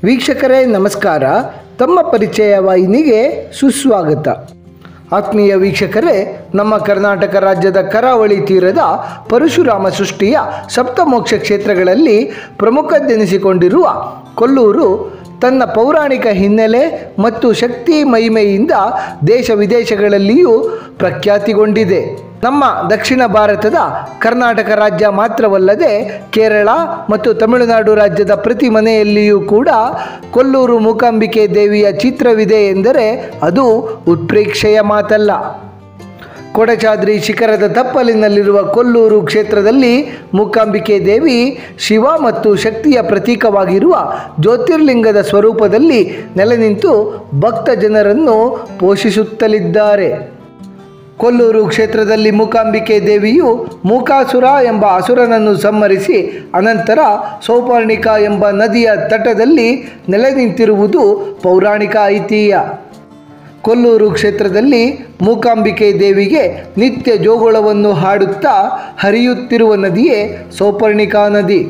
ವೀಕ್ಷಕರೇ ನಮಸ್ಕಾರ ತಮ್ಮ ಪರಿಚಯ ವಾಹಿನಿಗೆ ಸುಸ್ವಾಗತ ಆತ್ಮೀಯ ವೀಕ್ಷಕರೇ ನಮ್ಮ ಕರ್ನಾಟಕ ರಾಜ್ಯದ ಕರಾವಳಿ ತೀರದ ಪರಶುರಾಮ ಸೃಷ್ಟಿಯ ಸಪ್ತಮೋಕ್ಷ ಕ್ಷೇತ್ರಗಳಲ್ಲಿ ಪ್ರಮುಖದ್ದೆನಿಸಿಕೊಂಡಿರುವ ಕೊಲ್ಲೂರು ತನ್ನ ಪೌರಾಣಿಕ ಹಿನ್ನೆಲೆ ಮತ್ತು ಶಕ್ತಿ ಮಹಿಮೆಯಿಂದ ದೇಶ ವಿದೇಶಗಳಲ್ಲಿಯೂ ಪ್ರಖ್ಯಾತಿಗೊಂಡಿದೆ ನಮ್ಮ ದಕ್ಷಿಣ ಭಾರತದ ಕರ್ನಾಟಕ ರಾಜ್ಯ ಮಾತ್ರವಲ್ಲದೆ ಕೇರಳ ಮತ್ತು ತಮಿಳುನಾಡು ರಾಜ್ಯದ ಪ್ರತಿ ಮನೆಯಲ್ಲಿಯೂ ಕೂಡ ಕೊಲ್ಲೂರು ಮೂಕಾಂಬಿಕೆ ದೇವಿಯ ಚಿತ್ರವಿದೆ ಎಂದರೆ ಅದು ಉತ್ಪ್ರೇಕ್ಷೆಯ ಮಾತಲ್ಲ ಕೊಡಚಾದ್ರಿ ಶಿಖರದ ತಪ್ಪಲಿನಲ್ಲಿರುವ ಕೊಲ್ಲೂರು ಕ್ಷೇತ್ರದಲ್ಲಿ ಮೂಕಾಂಬಿಕೆ ದೇವಿ ಶಿವ ಮತ್ತು ಶಕ್ತಿಯ ಪ್ರತೀಕವಾಗಿರುವ ಜ್ಯೋತಿರ್ಲಿಂಗದ ಸ್ವರೂಪದಲ್ಲಿ ನೆಲೆ ನಿಂತು ಭಕ್ತ ಜನರನ್ನು ಪೋಷಿಸುತ್ತಲಿದ್ದಾರೆ ಕೊಲ್ಲೂರು ಕ್ಷೇತ್ರದಲ್ಲಿ ಮೂಕಾಂಬಿಕೆ ದೇವಿಯು ಮೂಕಾಸುರ ಎಂಬ ಅಸುರನನ್ನು ಸಂಹರಿಸಿ ಅನಂತರ ಸೌಪರ್ಣಿಕ ಎಂಬ ನದಿಯ ತಟದಲ್ಲಿ ನೆಲೆ ನಿಂತಿರುವುದು ಪೌರಾಣಿಕ ಐತಿಹ್ಯ ಕೊಲ್ಲೂರು ಕ್ಷೇತ್ರದಲ್ಲಿ ಮೂಕಾಂಬಿಕೆ ದೇವಿಗೆ ನಿತ್ಯ ಜೋಗುಳವನ್ನು ಹಾಡುತ್ತಾ ಹರಿಯುತ್ತಿರುವ ನದಿಯೇ ಸೌಪರ್ಣಿಕಾ ನದಿ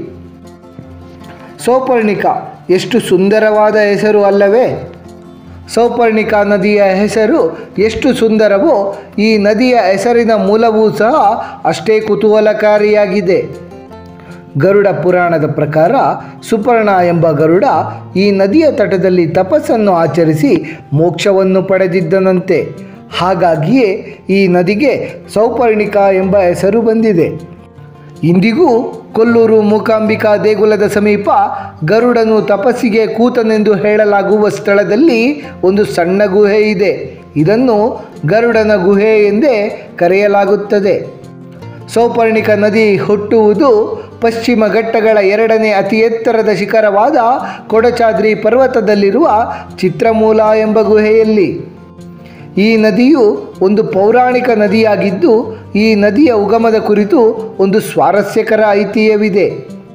ಸೌಪರ್ಣಿಕ ಎಷ್ಟು ಸುಂದರವಾದ ಹೆಸರು ಅಲ್ಲವೇ ಸೌಪರ್ಣಿಕಾ ನದಿಯ ಹೆಸರು ಎಷ್ಟು ಸುಂದರವೋ ಈ ನದಿಯ ಹೆಸರಿನ ಮೂಲವೂ ಸಹ ಅಷ್ಟೇ ಕುತೂಹಲಕಾರಿಯಾಗಿದೆ ಗರುಡ ಪುರಾಣದ ಪ್ರಕಾರ ಸುಪರ್ಣ ಎಂಬ ಗರುಡ ಈ ನದಿಯ ತಟದಲ್ಲಿ ತಪಸ್ಸನ್ನು ಆಚರಿಸಿ ಮೋಕ್ಷವನ್ನು ಪಡೆದಿದ್ದನಂತೆ ಹಾಗಾಗಿಯೇ ಈ ನದಿಗೆ ಸೌಪರ್ಣಿಕಾ ಎಂಬ ಹೆಸರು ಬಂದಿದೆ ಇಂದಿಗೂ ಕೊಲ್ಲೂರು ಮೂಕಾಂಬಿಕಾ ದೇಗುಲದ ಸಮೀಪ ಗರುಡನು ತಪಸ್ಸಿಗೆ ಕೂತನೆಂದು ಹೇಳಲಾಗುವ ಸ್ಥಳದಲ್ಲಿ ಒಂದು ಸಣ್ಣ ಗುಹೆ ಇದೆ ಇದನ್ನು ಗರುಡನ ಗುಹೆ ಎಂದೇ ಕರೆಯಲಾಗುತ್ತದೆ ಸೌಪರ್ಣಿಕ ನದಿ ಹುಟ್ಟುವುದು ಪಶ್ಚಿಮ ಘಟ್ಟಗಳ ಎರಡನೇ ಅತಿ ಎತ್ತರದ ಶಿಖರವಾದ ಕೊಡಚಾದ್ರಿ ಪರ್ವತದಲ್ಲಿರುವ ಚಿತ್ರಮೂಲ ಎಂಬ ಗುಹೆಯಲ್ಲಿ ಈ ನದಿಯು ಒಂದು ಪೌರಾಣಿಕ ನದಿಯಾಗಿದ್ದು ಈ ನದಿಯ ಉಗಮದ ಕುರಿತು ಒಂದು ಸ್ವಾರಸ್ಯಕರ ಐತಿಹ್ಯವಿದೆ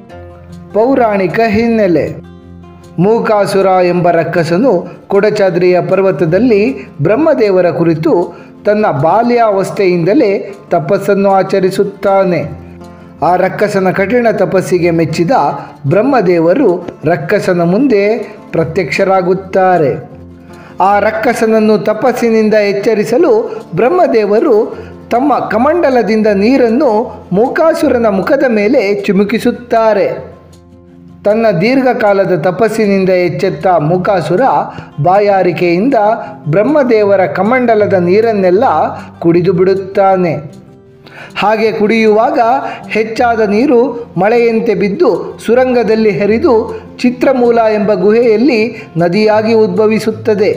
ಪೌರಾಣಿಕ ಹಿನ್ನೆಲೆ ಮೂಕಾಸುರ ಎಂಬ ರಕ್ಕಸನು ಕೊಡಚಾದ್ರಿಯ ಪರ್ವತದಲ್ಲಿ ಬ್ರಹ್ಮದೇವರ ಕುರಿತು ತನ್ನ ಬಾಲ್ಯಾವಸ್ಥೆಯಿಂದಲೇ ತಪಸ್ಸನ್ನು ಆಚರಿಸುತ್ತಾನೆ ಆ ರಕ್ಕಸನ ಕಠಿಣ ತಪಸ್ಸಿಗೆ ಮೆಚ್ಚಿದ ಬ್ರಹ್ಮದೇವರು ರಕ್ಕಸನ ಮುಂದೆ ಪ್ರತ್ಯಕ್ಷರಾಗುತ್ತಾರೆ ಆ ರಕ್ಕಸನನ್ನು ತಪಸ್ಸಿನಿಂದ ಎಚ್ಚರಿಸಲು ಬ್ರಹ್ಮದೇವರು ತಮ್ಮ ಕಮಂಡಲದಿಂದ ನೀರನ್ನು ಮೂಕಾಸುರನ ಮುಖದ ಮೇಲೆ ಚಿಮುಕಿಸುತ್ತಾರೆ ತನ್ನ ದೀರ್ಘಕಾಲದ ತಪಸ್ಸಿನಿಂದ ಎಚ್ಚೆತ್ತ ಮೂಕಾಸುರ ಬಾಯಾರಿಕೆಯಿಂದ ಬ್ರಹ್ಮದೇವರ ಕಮಂಡಲದ ನೀರನ್ನೆಲ್ಲ ಕುಡಿದು ಬಿಡುತ್ತಾನೆ ಹಾಗೆ ಕುಡಿಯುವಾಗ ಹೆಚ್ಚಾದ ನೀರು ಮಳೆಯಂತೆ ಬಿದ್ದು ಸುರಂಗದಲ್ಲಿ ಹರಿದು ಚಿತ್ರಮೂಲ ಎಂಬ ಗುಹೆಯಲ್ಲಿ ನದಿಯಾಗಿ ಉದ್ಭವಿಸುತ್ತದೆ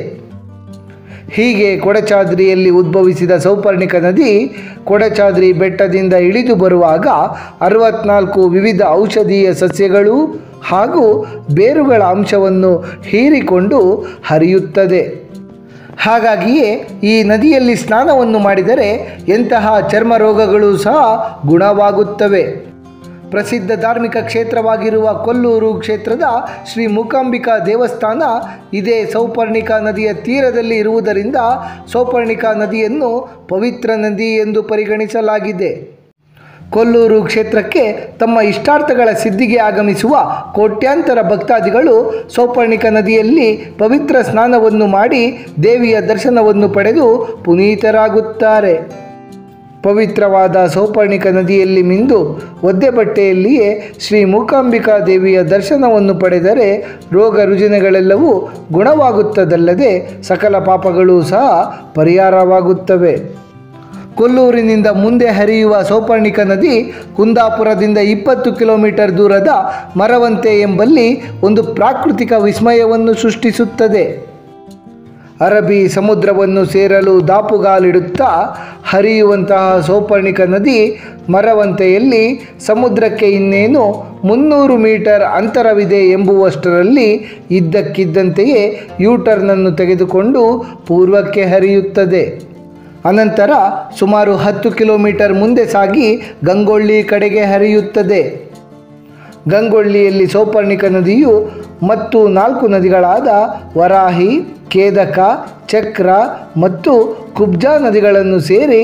ಹೀಗೆ ಕೊಡಚಾದ್ರಿಯಲ್ಲಿ ಉದ್ಭವಿಸಿದ ಸೌಪರ್ಣಿಕ ನದಿ ಕೊಡಚಾದ್ರಿ ಬೆಟ್ಟದಿಂದ ಇಳಿದು ಬರುವಾಗ ಅರವತ್ನಾಲ್ಕು ವಿವಿಧ ಔಷಧೀಯ ಸಸ್ಯಗಳು ಹಾಗೂ ಬೇರುಗಳ ಅಂಶವನ್ನು ಹೀರಿಕೊಂಡು ಹರಿಯುತ್ತದೆ ಹಾಗಾಗಿಯೇ ಈ ನದಿಯಲ್ಲಿ ಸ್ನಾನವನ್ನು ಮಾಡಿದರೆ ಎಂತಹ ಚರ್ಮ ರೋಗಗಳು ಸಹ ಗುಣವಾಗುತ್ತವೆ ಪ್ರಸಿದ್ಧ ಧಾರ್ಮಿಕ ಕ್ಷೇತ್ರವಾಗಿರುವ ಕೊಲ್ಲೂರು ಕ್ಷೇತ್ರದ ಶ್ರೀ ಮೂಕಾಂಬಿಕಾ ದೇವಸ್ಥಾನ ಇದೇ ಸೌಪರ್ಣಿಕಾ ನದಿಯ ತೀರದಲ್ಲಿ ಇರುವುದರಿಂದ ಸೌಪರ್ಣಿಕಾ ನದಿಯನ್ನು ಪವಿತ್ರ ನದಿ ಎಂದು ಪರಿಗಣಿಸಲಾಗಿದೆ ಕೊಲ್ಲೂರು ಕ್ಷೇತ್ರಕ್ಕೆ ತಮ್ಮ ಇಷ್ಟಾರ್ಥಗಳ ಸಿದ್ಧಿಗೆ ಆಗಮಿಸುವ ಕೋಟ್ಯಾಂತರ ಭಕ್ತಾದಿಗಳು ಸೌಪರ್ಣಿಕ ನದಿಯಲ್ಲಿ ಪವಿತ್ರ ಸ್ನಾನವನ್ನು ಮಾಡಿ ದೇವಿಯ ದರ್ಶನವನ್ನು ಪಡೆದು ಪುನೀತರಾಗುತ್ತಾರೆ ಪವಿತ್ರವಾದ ಸೌಪರ್ಣಿಕ ನದಿಯಲ್ಲಿ ಮಿಂದು ಒದ್ದೆ ಬಟ್ಟೆಯಲ್ಲಿಯೇ ಶ್ರೀ ಮೂಕಾಂಬಿಕಾ ದೇವಿಯ ದರ್ಶನವನ್ನು ಪಡೆದರೆ ರೋಗ ರುಜಿನಗಳೆಲ್ಲವೂ ಗುಣವಾಗುತ್ತದಲ್ಲದೆ ಸಕಲ ಪಾಪಗಳೂ ಸಹ ಪರಿಹಾರವಾಗುತ್ತವೆ ಕೊಲ್ಲೂರಿನಿಂದ ಮುಂದೆ ಹರಿಯುವ ಸೌಪರ್ಣಿಕ ನದಿ ಕುಂದಾಪುರದಿಂದ ಇಪ್ಪತ್ತು ಕಿಲೋಮೀಟರ್ ದೂರದ ಮರವಂತೆ ಎಂಬಲ್ಲಿ ಒಂದು ಪ್ರಾಕೃತಿಕ ವಿಸ್ಮಯವನ್ನು ಸೃಷ್ಟಿಸುತ್ತದೆ ಅರಬ್ಬಿ ಸಮುದ್ರವನ್ನು ಸೇರಲು ದಾಪುಗಾಲಿಡುತ್ತಾ ಹರಿಯುವಂತಹ ಸೌಪರ್ಣಿಕ ನದಿ ಮರವಂತೆಯಲ್ಲಿ ಸಮುದ್ರಕ್ಕೆ ಇನ್ನೇನು ಮುನ್ನೂರು ಮೀಟರ್ ಅಂತರವಿದೆ ಎಂಬುವಷ್ಟರಲ್ಲಿ ಇದ್ದಕ್ಕಿದ್ದಂತೆಯೇ ಯೂಟರ್ನನ್ನು ತೆಗೆದುಕೊಂಡು ಪೂರ್ವಕ್ಕೆ ಹರಿಯುತ್ತದೆ ಅನಂತರ ಸುಮಾರು ಹತ್ತು ಕಿಲೋಮೀಟರ್ ಮುಂದೆ ಸಾಗಿ ಗಂಗೊಳ್ಳಿ ಕಡೆಗೆ ಹರಿಯುತ್ತದೆ ಗಂಗೊಳ್ಳಿಯಲ್ಲಿ ಸೌಪರ್ಣಿಕ ನದಿಯು ಮತ್ತು ನಾಲ್ಕು ನದಿಗಳಾದ ವರಾಹಿ ಕೇದಕ ಚಕ್ರ ಮತ್ತು ಕುಬ್ಜಾ ನದಿಗಳನ್ನು ಸೇರಿ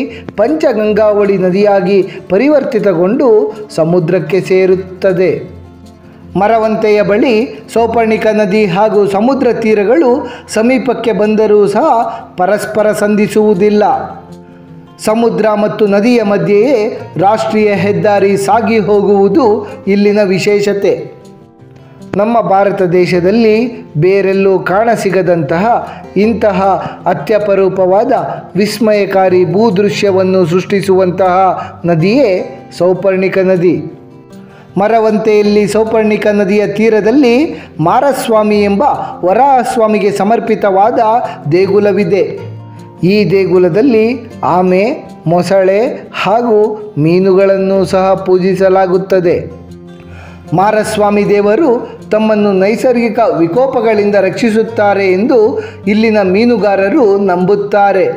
ಪಂಚಗಂಗಾವಳಿ ನದಿಯಾಗಿ ಪರಿವರ್ತಿತಗೊಂಡು ಸಮುದ್ರಕ್ಕೆ ಸೇರುತ್ತದೆ ಮರವಂತೆಯ ಬಳಿ ಸೌಪರ್ಣಿಕ ನದಿ ಹಾಗೂ ಸಮುದ್ರ ತೀರಗಳು ಸಮೀಪಕ್ಕೆ ಬಂದರೂ ಸಹ ಪರಸ್ಪರ ಸಂಧಿಸುವುದಿಲ್ಲ ಸಮುದ್ರ ಮತ್ತು ನದಿಯ ಮಧ್ಯೆಯೇ ರಾಷ್ಟ್ರೀಯ ಹೆದ್ದಾರಿ ಸಾಗಿ ಹೋಗುವುದು ಇಲ್ಲಿನ ವಿಶೇಷತೆ ನಮ್ಮ ಭಾರತ ದೇಶದಲ್ಲಿ ಬೇರೆಲ್ಲೂ ಕಾಣಸಿಗದಂತಹ ಇಂತಹ ಅತ್ಯಪರೂಪವಾದ ವಿಸ್ಮಯಕಾರಿ ಭೂದೃಶ್ಯವನ್ನು ಸೃಷ್ಟಿಸುವಂತಹ ನದಿಯೇ ಸೌಪರ್ಣಿಕ ನದಿ ಮರವಂತೆಯಲ್ಲಿ ಸೌಪರ್ಣಿಕ ನದಿಯ ತೀರದಲ್ಲಿ ಮಾರಸ್ವಾಮಿ ಎಂಬ ವರಾಹಸ್ವಾಮಿಗೆ ಸಮರ್ಪಿತವಾದ ದೇಗುಲವಿದೆ ಈ ದೇಗುಲದಲ್ಲಿ ಆಮೆ ಮೊಸಳೆ ಹಾಗೂ ಮೀನುಗಳನ್ನು ಸಹ ಪೂಜಿಸಲಾಗುತ್ತದೆ ಮಾರಸ್ವಾಮಿ ದೇವರು ತಮ್ಮನ್ನು ನೈಸರ್ಗಿಕ ವಿಕೋಪಗಳಿಂದ ರಕ್ಷಿಸುತ್ತಾರೆ ಎಂದು ಇಲ್ಲಿನ ಮೀನುಗಾರರು ನಂಬುತ್ತಾರೆ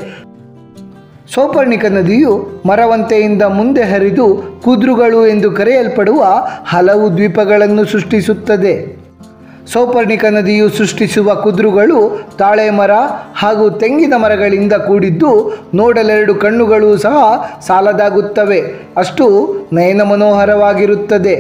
ಸೌಪರ್ಣಿಕ ನದಿಯು ಮರವಂತೆಯಿಂದ ಮುಂದೆ ಹರಿದು ಕುದ್ರುಗಳು ಎಂದು ಕರೆಯಲ್ಪಡುವ ಹಲವು ದ್ವೀಪಗಳನ್ನು ಸೃಷ್ಟಿಸುತ್ತದೆ ಸೌಪರ್ಣಿಕ ನದಿಯು ಸೃಷ್ಟಿಸುವ ಕುದ್ರುಗಳು ತಾಳೆ ಮರ ಹಾಗೂ ತೆಂಗಿನ ಮರಗಳಿಂದ ಕೂಡಿದ್ದು ನೋಡಲೆರಡು ಕಣ್ಣುಗಳು ಸಹ ಸಾಲದಾಗುತ್ತವೆ ಅಷ್ಟು ನಯನ ಮನೋಹರವಾಗಿರುತ್ತದೆ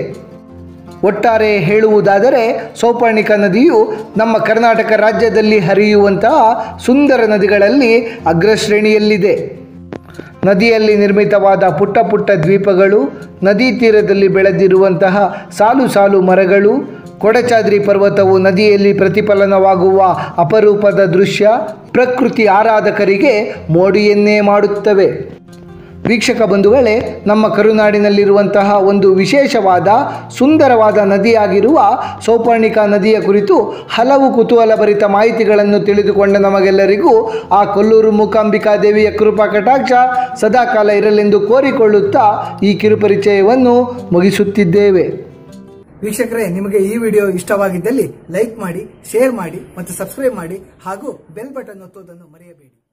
ಒಟ್ಟಾರೆ ಹೇಳುವುದಾದರೆ ಸೌಪರ್ಣಿಕ ನದಿಯು ನಮ್ಮ ಕರ್ನಾಟಕ ರಾಜ್ಯದಲ್ಲಿ ಹರಿಯುವಂತಹ ಸುಂದರ ನದಿಗಳಲ್ಲಿ ಅಗ್ರಶ್ರೇಣಿಯಲ್ಲಿದೆ ನದಿಯಲ್ಲಿ ನಿರ್ಮಿತವಾದ ಪುಟ್ಟ ಪುಟ್ಟ ದ್ವೀಪಗಳು ನದಿ ತೀರದಲ್ಲಿ ಬೆಳೆದಿರುವಂತಹ ಸಾಲು ಸಾಲು ಮರಗಳು ಕೊಡಚಾದ್ರಿ ಪರ್ವತವು ನದಿಯಲ್ಲಿ ಪ್ರತಿಫಲನವಾಗುವ ಅಪರೂಪದ ದೃಶ್ಯ ಪ್ರಕೃತಿ ಆರಾಧಕರಿಗೆ ಮೋಡಿಯನ್ನೇ ಮಾಡುತ್ತವೆ ವೀಕ್ಷಕ ಬಂಧುಗಳೇ ನಮ್ಮ ಕರುನಾಡಿನಲ್ಲಿರುವಂತಹ ಒಂದು ವಿಶೇಷವಾದ ಸುಂದರವಾದ ನದಿಯಾಗಿರುವ ಸೌಪರ್ಣಿಕ ನದಿಯ ಕುರಿತು ಹಲವು ಕುತೂಹಲಭರಿತ ಮಾಹಿತಿಗಳನ್ನು ತಿಳಿದುಕೊಂಡ ನಮಗೆಲ್ಲರಿಗೂ ಆ ಕೊಲ್ಲೂರು ಮೂಕಾಂಬಿಕಾ ದೇವಿಯ ಕೃಪಾ ಕಟಾಕ್ಷ ಸದಾಕಾಲ ಇರಲೆಂದು ಕೋರಿಕೊಳ್ಳುತ್ತಾ ಈ ಕಿರುಪರಿಚಯವನ್ನು ಮುಗಿಸುತ್ತಿದ್ದೇವೆ ವೀಕ್ಷಕರೇ ನಿಮಗೆ ಈ ವಿಡಿಯೋ ಇಷ್ಟವಾಗಿದ್ದಲ್ಲಿ ಲೈಕ್ ಮಾಡಿ ಶೇರ್ ಮಾಡಿ ಮತ್ತು ಸಬ್ಸ್ಕ್ರೈಬ್ ಮಾಡಿ ಹಾಗೂ ಬೆಲ್ ಬಟನ್ ಒತ್ತುವುದನ್ನು ಮರೆಯಬೇಡಿ